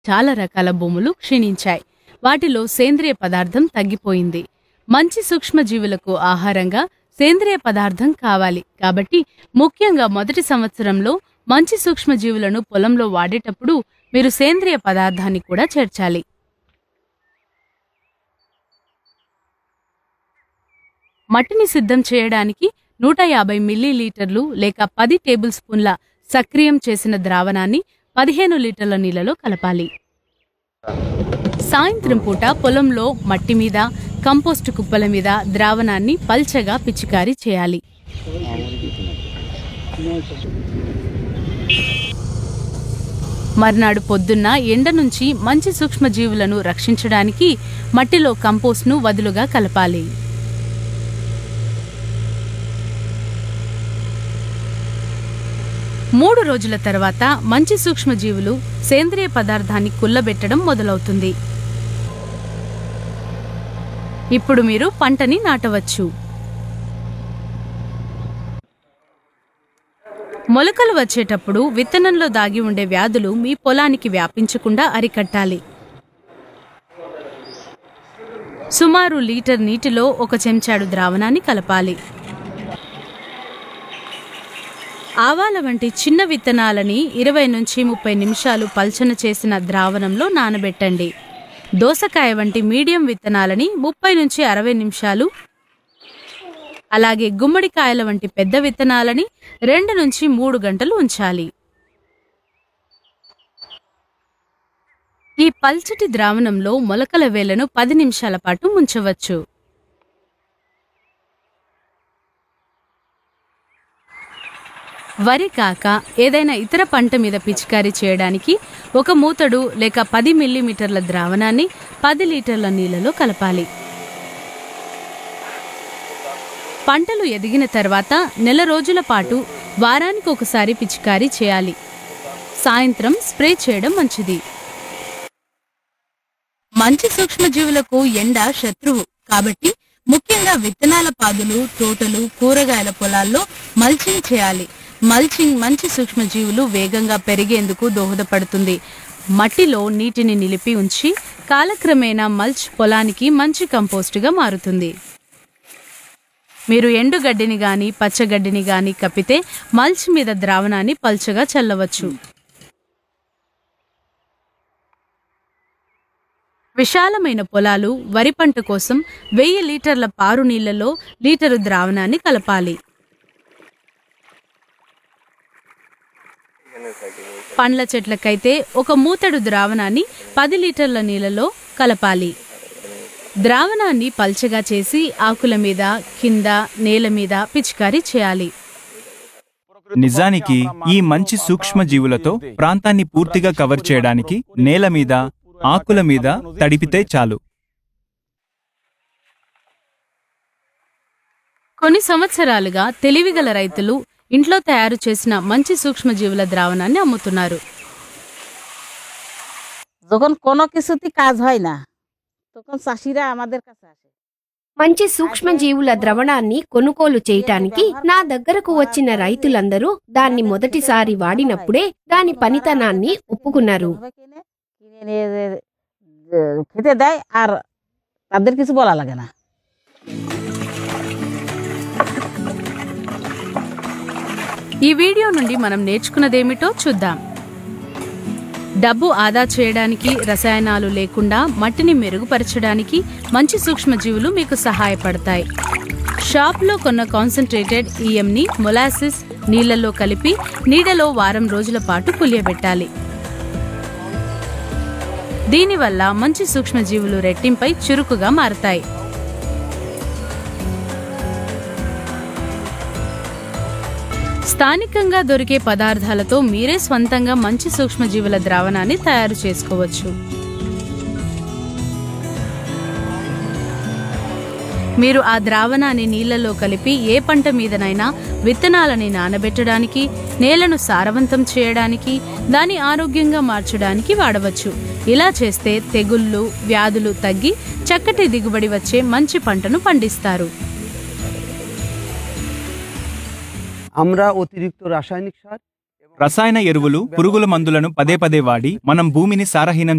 చాలా రకాల భూములు క్షీణించాయి వాటిలో సేంద్రియ పదార్థం తగ్గిపోయింది మంచి సూక్ష్మజీవులకు ఆహారంగా సేంద్రియ పదార్థం కావాలి కాబట్టి ముఖ్యంగా మొదటి సంవత్సరంలో మంచి సూక్ష్మజీవులను పొలంలో వాడేటప్పుడు మీరు సేంద్రియ పదార్థాన్ని కూడా చేర్చాలి మట్టిని సిద్ధం చేయడానికి నూట యాభై మిల్లీలీటర్లు లేక పది టేబుల్ స్పూన్ల సక్రియం చేసిన ద్రావణాన్ని పదిహేను లీటర్ల నీళ్లలో కలపాలి సాయంత్రం పూట పొలంలో మట్టి మీద కంపోస్ట్ కుప్పల మీద ద్రావణాన్ని పల్చగా పిచికారీ చేయాలి మర్నాడు పొద్దున్న ఎండ నుంచి మంచి సూక్ష్మజీవులను రక్షించడానికి మట్టిలో కంపోస్ట్ను వదులుగా కలపాలి మూడు రోజుల తర్వాత మంచి సూక్ష్మజీవులు సేంద్రియ పదార్థాన్ని కుల్లబెట్టడం మొదలవుతుంది ఇప్పుడు మీరు పంటని నాటవచ్చు మొలకలు వచ్చేటప్పుడు విత్తనంలో దాగి ఉండే వ్యాధులు మీ పొలానికి వ్యాపించకుండా అరికట్టాలి సుమారు లీటర్ నీటిలో ఒక చెంచాడు ద్రావణాన్ని కలపాలి ఆవాల వంటి చిన్న విత్తనాలని ఇరవై నుంచి ముప్పై నిమిషాలు పల్చన చేసిన ద్రావణంలో నానబెట్టండి దోసకాయ వంటి మీడియం విత్తనాలని ముప్పై నుంచి అరవై నిమిషాలు అలాగే గుమ్మడికాయల వంటి పెద్ద విత్తనాలని రెండు నుంచి మూడు గంటలు ఉంచాలి ఈ పల్చటి ద్రావణంలో మొలకల వేళ్లను పది నిమిషాల పాటు ముంచవచ్చు వరి కాక ఏదైనా ఇతర పంట మీద పిచికారీ చేయడానికి ఒక మూతడు లేక పది మిల్లీమీటర్ల ద్రావణాన్ని పది లీటర్ల నీళ్లలో కలపాలి పంటలు ఎదిగిన తర్వాత నెల రోజుల పాటు వారానికి ఒకసారి పిచికారీ చేయాలి సాయంత్రం స్ప్రే చేయడం మంచిది మంచి సూక్ష్మజీవులకు ఎండ శత్రువు కాబట్టి ముఖ్యంగా విత్తనాల పాదులు తోటలు కూరగాయల పొలాల్లో మల్చింగ్ చేయాలి మల్చింగ్ మంచి సూక్ష్మజీవులు వేగంగా పెరిగేందుకు దోహదపడుతుంది మట్టిలో నీటిని నిలిపి ఉంచి కాలక్రమేణా మల్చ్ పొలానికి మంచి కంపోస్టుగా మారుతుంది మీరు ఎండుగడ్డిని గాని పచ్చగడ్డిని గాని కప్పితే మల్చ్ మీద ద్రావణాన్ని పల్చగా చల్లవచ్చు విశాలమైన పొలాలు వరి పంట కోసం వెయ్యి లీటర్ల పారు నీళ్లలో లీటరు ద్రావణాన్ని కలపాలి పండ్ల చెట్లకైతే ఒక మూతడు ద్రావణాన్ని పది లీటర్ల నీళ్లలో కలపాలి ద్రావణాన్ని పల్చగా చేసి ఆకుల మీద కింద నేల మీద పిచికారీ చేయాలి నిజానికి ఈ మంచి సూక్ష్మజీవులతో ప్రాంతాన్ని పూర్తిగా కవర్ చేయడానికి నేల మీద ఆకుల మీద తడిపితే చాలు కొన్ని సంవత్సరాలుగా తెలివిగల రైతులు ఇంట్లో తయారు చేసిన మంచి సూక్ష్మజీవుల ద్రావణాన్ని అమ్ముతున్నారు যখন কোনো কিছুতে কাজ হয় না তখন চাষিরা আমাদের কাছে আসে మంచి సూక్ష్మజీవుల ద్రవణాన్ని కొనుగోలు చేయటానికి నా దగ్గరకు వచ్చిన రైతులందరూ దాన్ని మొదటిసారి వాడినప్పుడే దాని పనితనాన్ని ఒప్పుకున్నారు এভাবে কিনে কিনে নিয়ে যে- যে খেতে দেয় আর তাদের কিছু বলা লাগে না ఈ వీడియో నుండి మనం నేర్చుకున్నదేమిటో చూద్దాం డబ్బు ఆదా చేయడానికి రసాయనాలు లేకుండా మట్టిని మెరుగుపరచడానికి మంచి సూక్ష్మజీవులు మీకు సహాయపడతాయి షాప్లో కొన్న కాన్సన్ట్రేటెడ్ ఈఎంని మొలాసిస్ నీళ్లలో కలిపి నీడలో వారం రోజుల పాటు పులియబెట్టాలి దీనివల్ల మంచి సూక్ష్మజీవులు రెట్టింపై చురుకుగా మారతాయి స్థానికంగా దొరికే పదార్థాలతో మీరే స్వంతంగా మంచి సూక్ష్మజీవుల ద్రావణాన్ని తయారు చేసుకోవచ్చు మీరు ఆ ద్రావణాన్ని నీళ్లలో కలిపి ఏ పంట మీదనైనా విత్తనాలని నానబెట్టడానికి నేలను సారవంతం చేయడానికి దాని ఆరోగ్యంగా మార్చడానికి వాడవచ్చు ఇలా చేస్తే తెగుళ్ళు వ్యాధులు తగ్గి చక్కటి దిగుబడి వచ్చే మంచి పంటను పండిస్తారు আমরা অতিরিক্ত রাসায়নিক সার రసాయన ఎరువులు పురుగుల మందులను పదే పదే వాడి మనం భూమిని సారహీనం